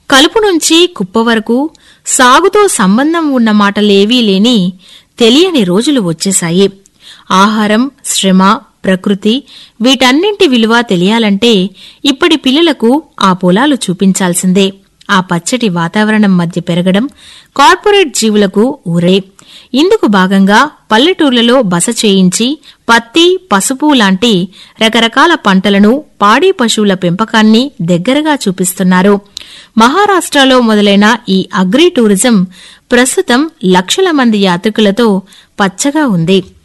కలుపు నుంచి కుప్ప వరకు సాగుతో సంబంధం ఉన్న మాటలేవీ లేని తెలియని రోజులు వచ్చేశాయి ఆహారం శ్రమ ప్రకృతి వీటన్నింటి విలువ తెలియాలంటే ఇప్పటి పిల్లలకు ఆ పొలాలు చూపించాల్సిందే ఆ పచ్చటి వాతావరణం మధ్య పెరగడం కార్పొరేట్ జీవులకు ఊరే ఇందుకు భాగంగా పల్లెటూర్లలో బస చేయించి పత్తి పసుపు లాంటి రకరకాల పంటలను పాడి పశువుల పెంపకాన్ని దగ్గరగా చూపిస్తున్నారు మహారాష్ట్రలో మొదలైన ఈ అగ్రి టూరిజం ప్రస్తుతం లక్షల మంది యాత్రికులతో పచ్చగా ఉంది